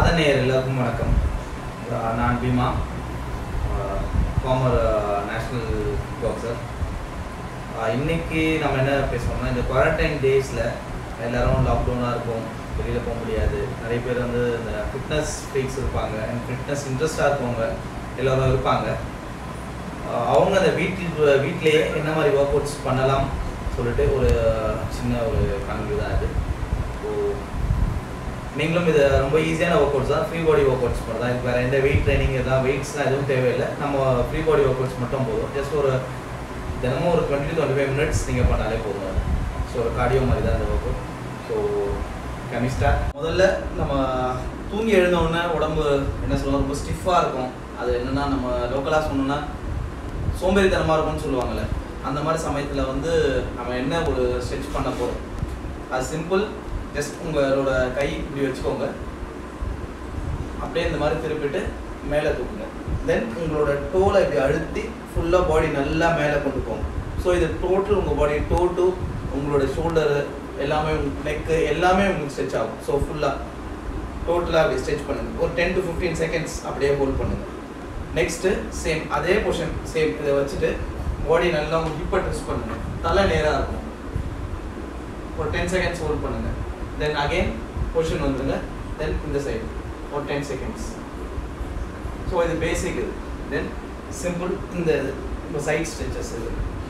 பாதநேயர் எல்லாருக்கும் வணக்கம் அஹ் நான் பீமா ஃபார்மர் நேஷ்னல் பாக்ஸர் இன்னைக்கு நம்ம என்ன பேசுவோம்னா இந்த குவாரண்டைன் டேஸில் எல்லாரும் லாக்டவுனாக இருக்கும் வெளியில் போக முடியாது நிறைய பேர் வந்து இந்த ஃபிட்னஸ் ஃப்ரீக்ஸ் இருப்பாங்க அண்ட் ஃபிட்னஸ் இன்ட்ரெஸ்டாக இருக்கவங்க எல்லாரும் இருப்பாங்க அஹ் அவங்க அந்த வீட்டில் வீட்டிலேயே என்ன மாதிரி ஒர்க் அவுட்ஸ் பண்ணலாம் சொல்லிட்டு ஒரு சின்ன ஒரு கணக்கு தான் இது ஸோ நீங்களும் இது ரொம்ப ஈஸியான ஒர்க் அவுட்ஸ் தான் ஃப்ரீ பாடி ஒர்க் அவுட்ஸ் மட்டும் தான் இதுக்கு வேறு எந்த வெயிட் ட்ரைனிங் எதாவது வெயிட்ஸ்லாம் எதுவும் தேவையில்லை நம்ம ஃப்ரீ பாடி ஒர்க் அவுட்ஸ் மட்டும் போதும் ஜஸ்ட் ஒரு தினமும் ஒரு டுவெண்ட்டி டுவெண்ட்டி ஃபைவ் மினிட்ஸ் நீங்கள் பண்ணாலே போதும் அது ஸோ ஒரு கார்டியோ மாதிரி தான் இந்த ஒர்க் அவுட் ஸோ கெமிஸ்டா முதல்ல நம்ம தூங்கி எழுந்த உடனே உடம்பு என்ன சொல்லுவோம் ரொம்ப ஸ்டிஃபாக இருக்கும் அது என்னன்னா நம்ம லோக்கலாக சொன்னோம்னா சோம்பேறித்தனமாக இருக்கும்னு சொல்லுவாங்கல்ல அந்த மாதிரி சமயத்தில் வந்து நம்ம என்ன ஒரு ஸ்ட்ரெச் பண்ண போகிறோம் அது சிம்பிள் ஜஸ்ட் உங்களோட கை இப்படி வச்சுக்கோங்க அப்படியே இந்த மாதிரி திருப்பிட்டு மேலே தூக்குங்க தென் உங்களோட டோலை இப்படி அழுத்தி ஃபுல்லாக பாடி நல்லா மேலே கொண்டு போங்க ஸோ இது டோட்டல் உங்கள் பாடி டோ டு உங்களோட ஷோல்டரு எல்லாமே நெக்கு எல்லாமே உங்களுக்கு ஸ்ட்ரெச் ஆகும் ஸோ ஃபுல்லாக டோட்டலாக அப்படி ஸ்ட்ரெச் பண்ணுங்க ஒரு டென் டு ஃபிஃப்டீன் செகண்ட்ஸ் அப்படியே ஹோல்ட் பண்ணுங்க நெக்ஸ்ட்டு சேம் அதே பொசிஷன் சேம் இதை வச்சுட்டு பாடி நல்லா உங்கள் ஹிப்பை ட்விஸ்ட் பண்ணுங்க தலை நேராக இருக்கும் ஒரு டென் செகண்ட்ஸ் ஹோல்ட் பண்ணுங்க தென் அகைன் பொசிஷன் வந்துருங்க தென் இந்த சைடு ஒரு டென் செகண்ட்ஸ் ஸோ இது பேசிக் இது தென் சிம்பிள் இந்த இது இந்த சைட் ஸ்ட்ரெச்சஸ் இது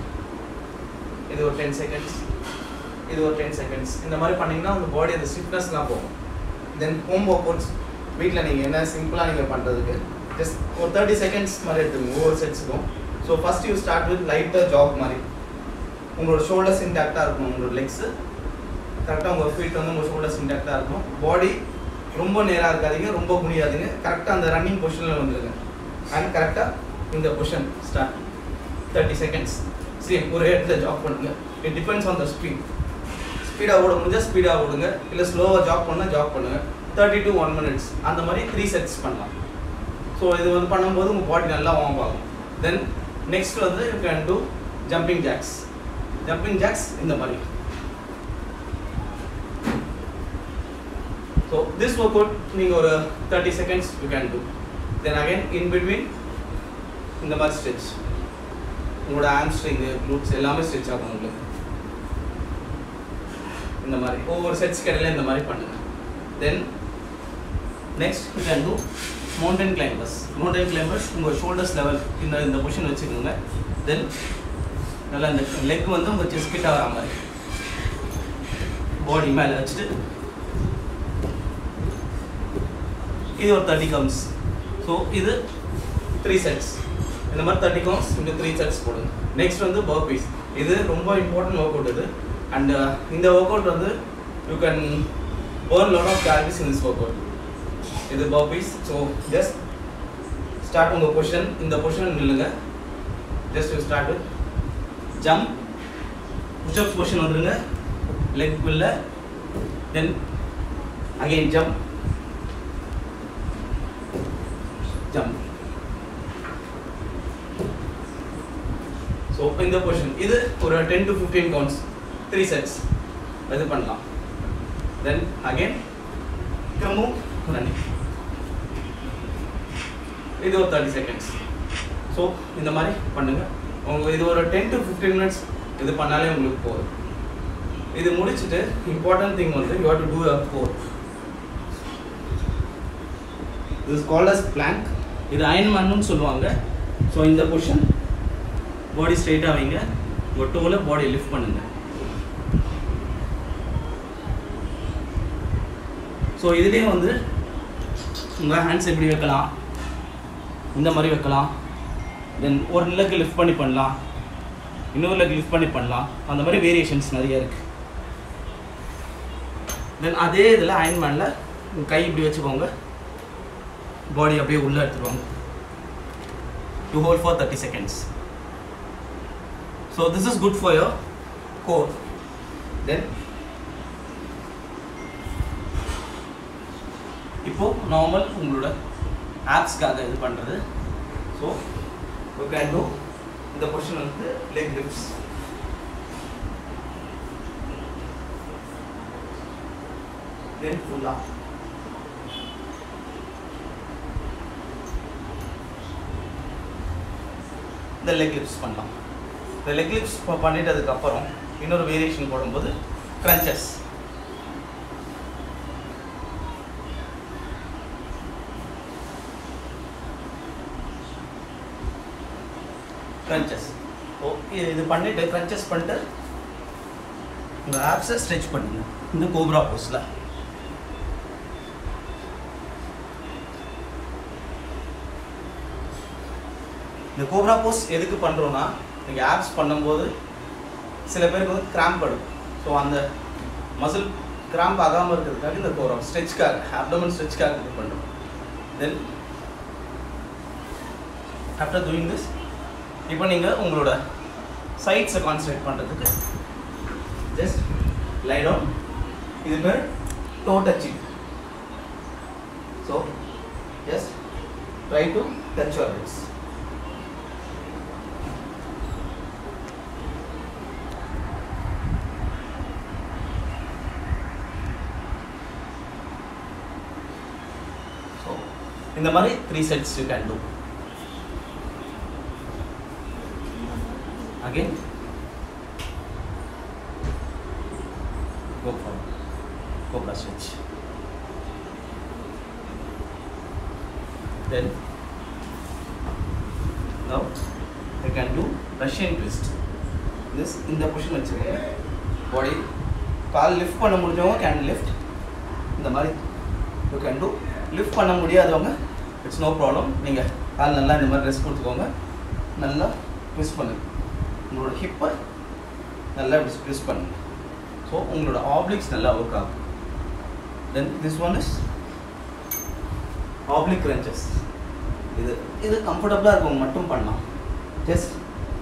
இது ஒரு டென் செகண்ட்ஸ் இது ஒரு டென் செகண்ட்ஸ் இந்த மாதிரி பண்ணிங்கன்னா உங்கள் பாடி அந்த ஸ்டிஃப்னஸ்லாம் போகும் தென் ஹோம் ஒர்க் அவுட்ஸ் வீட்டில் நீங்கள் என்ன சிம்பிளாக நீங்கள் பண்ணுறதுக்கு ஜஸ்ட் ஒரு தேர்ட்டி செகண்ட்ஸ் மாதிரி எடுத்துக்கோங்க ஒவ்வொரு செட்ஸுக்கும் so first you start with லைட்டாக ஜாப் மாதிரி உங்களோட ஷோல்டர்ஸ் இன்டாக்டாக இருக்கும் உங்களோட லெக்ஸு கரெக்டாக உங்கள் ஃபீட் வந்து உங்கள் ஷோல்டர்ஸ் இன்டாக்டாக இருக்கும் பாடி ரொம்ப நேராக இருக்காதீங்க ரொம்ப குனியாதீங்க கரெக்டாக அந்த ரன்னிங் பொசிஷனில் வந்துடுங்க அண்ட் கரெக்டாக இந்த position start thirty seconds same ஒரு இடத்துல ஜாப் பண்ணுங்க it depends on the speed ஸ்பீடாக ஓட முடிஞ்சால் ஸ்பீடாக ஓடுங்க இல்லை ஸ்லோவாக ஜாப் பண்ணால் ஜாப் பண்ணுங்க தேர்ட்டி டு ஒன் மினிட்ஸ் அந்த மாதிரி த்ரீ செட்ஸ் பண்ணலாம் ஸோ இது வந்து பண்ணும்போது உங்கள் பாடி நல்லா வார்ம் ஆகும் தென் நெக்ஸ்ட் வந்து you can do jumping jacks jumping jacks இந்த மாதிரி ஸோ திஸ் ஒர்க் அவுட் நீங்கள் ஒரு thirty seconds you can do then again in between இந்த மாதிரி ஸ்ட்ரெச் உங்களோட ஆம்ஸ்ட்ரிங்கு க்ளூட்ஸ் எல்லாமே ஸ்ட்ரெச் ஆகும் உங்களுக்கு இந்த மாதிரி ஒவ்வொரு செட்ஸ் கடையில் இந்த மாதிரி பண்ணுங்க then next you can do mountain climbers mountain climbers உங்கள் ஷோல்டர்ஸ் லெவல் இந்த இந்த பொசிஷன் வச்சுக்கோங்க தென் நல்லா இந்த லெக் வந்து உங்கள் செஸ்ட் கிட்ட வர மாதிரி பாடி மேலே வச்சுட்டு இது ஒரு தேர்ட்டி கவுண்ட்ஸ் ஸோ இது த்ரீ செட்ஸ் இந்த மாதிரி தேர்ட்டி கவுண்ட்ஸ் இந்த த்ரீ செட்ஸ் போடுங்க நெக்ஸ்ட் வந்து பர்பீஸ் இது ரொம்ப இம்பார்ட்டன்ட் ஒர்க் அவுட் இது அண்ட் இந்த ஒர்க் அவுட் வந்து you can burn lot of calories in this workout இது பர்பீஸ் ஸோ ஜஸ்ட் ஸ்டார்ட் உங்கள் பொசிஷன் இந்த பொசிஷன் நில்லுங்க just you start with jump pushup position வந்துருங்க லெக் உள்ள then again jump jump so இந்த position இது ஒரு ten to fifteen counts three sets இது பண்ணலாம் தென் அகைன் கமும் ரன்னிங் இது ஒரு தேர்ட்டி செகண்ட்ஸ் ஸோ இந்த மாதிரி பண்ணுங்க உங்க இது ஒரு டென் டு ஃபிஃப்டீன் மினிட்ஸ் இது பண்ணாலே உங்களுக்கு போதும் இது முடிச்சுட்டு இம்பார்ட்டன்ட் திங் வந்து you have to do uh for this called as plank இது அயன் மண்ணுன்னு சொல்லுவாங்க ஸோ இந்த பொசிஷன் பாடி ஸ்ட்ரைட்டாக வைங்க உங்கள் டோவில் பாடி லிஃப்ட் பண்ணுங்க ஸோ இதுலேயே வந்து உங்கள் ஹேண்ட்ஸ் எப்படி வைக்கலாம் இந்த மாதிரி வைக்கலாம் தென் ஒரு லெக் லிஃப்ட் பண்ணி பண்ணலாம் இன்னொரு லெக் லிஃப்ட் பண்ணி பண்ணலாம் அந்த மாதிரி வேரியேஷன்ஸ் நிறைய இருக்குது தென் அதே இதில் அயன்மேனில் கை இப்படி வச்சுக்கோங்க பாடி அப்படியே உள்ளே எடுத்துருவாங்க to hold for thirty seconds so this is good for your core then இப்போ நார்மல் உங்களோட ஆப்ஸ்க்காக இது பண்ணுறது ஸோ யூ கேன் டூ இந்த பொசிஷன் வந்து லெக் லிப்ஸ் தென் ஃபுல்லாக இந்த லெக் லிப்ஸ் பண்ணலாம் இந்த லெக் லிப்ஸ் பண்ணிட்டதுக்கப்புறம் இன்னொரு வேரியேஷன் போடும்போது க்ரன்ச்சஸ் க்ரன்ச்சஸ் ஓ இது இது பண்ணிவிட்டு க்ரன்ச்சஸ் பண்ணிட்டு உங்கள் ஆப்ஸை ஸ்ட்ரெச் பண்ணுங்க இந்த கோப்ரா போஸில் இந்த கோப்ரா போஸ் எதுக்கு பண்ணுறோன்னா நீங்கள் ஆப்ஸ் பண்ணும்போது சில பேருக்கு வந்து கிராம்ப் படும் ஸோ அந்த மசில் கிராம்ப் ஆகாமல் இருக்கிறதுக்காக இந்த கோப்ரா ஸ்ட்ரெச்க்காக அப்டமன் ஸ்ட்ரெச்க்காக இது பண்ணுறோம் தென் ஆஃப்டர் டூயிங் திஸ் இப்போ நீங்கள் உங்களோட சைட்ஸை கான்சன்ட்ரேட் பண்ணுறதுக்கு ஜஸ்ட் லை டவுன் இது பேர் toe touching so just try to touch your ribs so இந்த மாதிரி three sets you can do again go for cobra switch then now you can do russian twist this இந்த பொசிஷன் வச்சுக்கோங்க body கால் lift பண்ண முடிஞ்சவங்க can lift இந்த மாதிரி you can two lift பண்ண முடியாதவங்க இட்ஸ் நோ ப்ராப்ளம் நீங்கள் கால் நல்லா இந்த மாதிரி ரெஸ்ட் கொடுத்துக்கோங்க நல்லா ட்விஸ்ட் பண்ணுங்க உங்களோட ஹிப்பை நல்லா ட்விஸ்ட் பண்ணுங்க ஸோ உங்களோட ஆப்ளிக்ஸ் நல்லா ஒர்க் ஆகும் then this one is oblique crunches இது இது கம்ஃபர்டபுளாக இருக்கவங்க மட்டும் பண்ணலாம் ஜஸ்ட்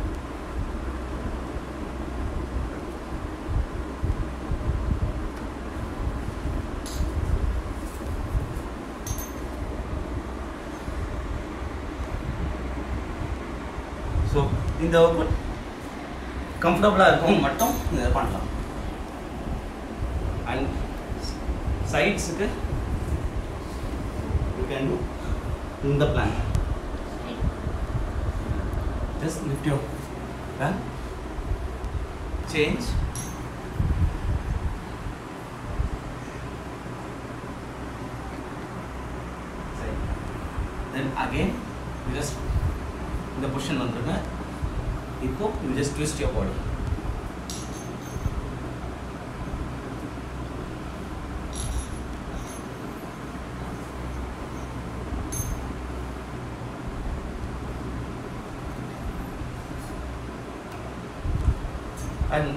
ஸோ இந்த ஒர்க் கம்ஃபர்டபுளாக இருக்கவங்க மட்டும் இதை பண்ணலாம் அண்ட் சைட்ஸுக்கு யூ கேன் டூ இந்த plank just lift your plank change then again just இந்த பொசிஷன் வந்துருங்க இப்போ you just twist your body and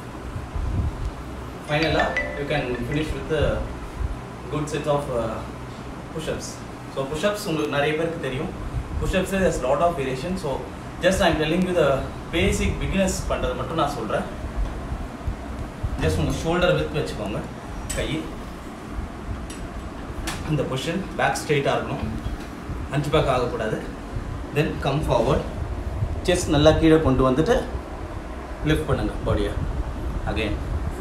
finally you can finish with a good set of uh, push-ups so push-ups உங்களுக்கு நிறைய பேருக்கு தெரியும் push-ups there's lot of variation so just I'm telling you the basic beginners பண்ணுறது மட்டும் நான் சொல்கிறேன் just உங்கள் shoulder with வச்சுக்கோங்க கை இந்த பொசிஷன் பேக் ஸ்ட்ரெயிட்டாக இருக்கணும் அஞ்சு பேக் ஆகக்கூடாது தென் கம் ஃபார்வர்ட் செஸ்ட் நல்லா கீழே கொண்டு வந்துட்டு லிஃப்ட் பண்ணுங்க பாடியை அகைன்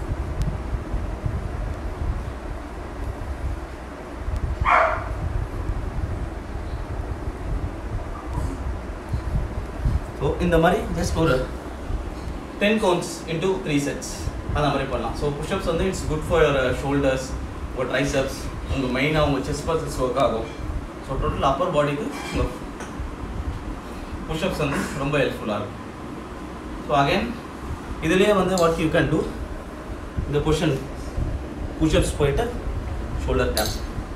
ஸோ இந்த மாதிரி ஜஸ்ட் ஒரு ten counts into three sets அந்த மாதிரி பண்ணலாம் ஸோ புஷ்அப்ஸ் வந்து it's good for your shoulders உங்கள் ட்ரைசப்ஸ் உங்கள் மெயினாக உங்கள் செஸ்ட் பர்சஸ் ஒர்க் ஆகும் ஸோ டோட்டல் அப்பர் பாடிக்கு உங்கள் புஷ்அப்ஸ் வந்து ரொம்ப ஹெல்ப்ஃபுல்லாக இருக்கும் ஸோ அகைன் இதுலேயே வந்து வாட் யூ கேன் டூ இந்த பொசிஷன் புஷ்அப்ஸ் போயிட்டு ஷோல்டர் டேப்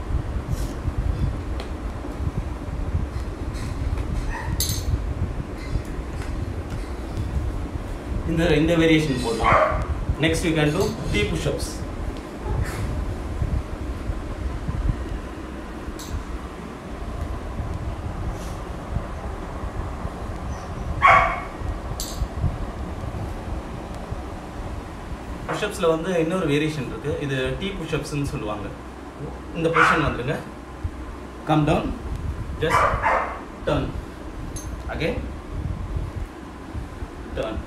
இந்த இந்த வேரியேஷன் போடலாம் next you can do T pushups புஷ்அப்ஸில் வந்து இன்னொரு வேரியேஷன் இருக்குது இது டீ புஷ்அப்ஸ்னு சொல்லுவாங்க இந்த பொசிஷன் வந்துருங்க come down just turn again turn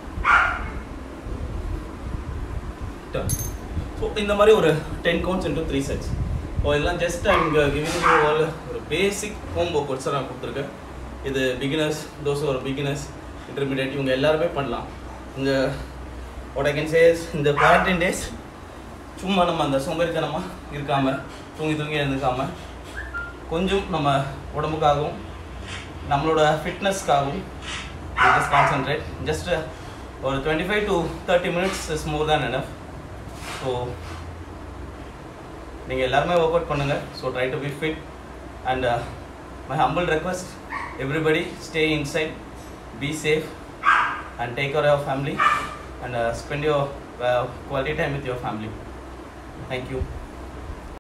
turn so இந்த மாதிரி ஒரு ten counts into three sets so இதெல்லாம் ஜஸ்ட் இங்கே கிவிங் யூ ஆல் ஒரு பேசிக் ஹோம் ஒர்க் ஒர்க்ஸை நான் கொடுத்துருக்கேன் இது பிகினர்ஸ் தோஸ் ஒரு பிகினர்ஸ் இன்டர்மீடியட் இவங்க எல்லாருமே பண்ணலாம் இந்த what I can say is இந்த குவாரண்டைன் டேஸ் சும்மா நம்ம அந்த சோம்பேறித்தனமாக இருக்காமல் தூங்கி தூங்கி இருந்துக்காமல் கொஞ்சம் நம்ம உடம்புக்காகவும் நம்மளோட ஃபிட்னஸ்க்காகவும் ஜஸ்ட் கான்சென்ட்ரேட் ஜஸ்ட் ஒரு twenty five to thirty minutes is more than enough so நீங்கள் எல்லாருமே ஒர்க் அவுட் பண்ணுங்கள் so try to be fit and my humble request everybody stay inside be safe and take care of family and spend your quality time with your family thank you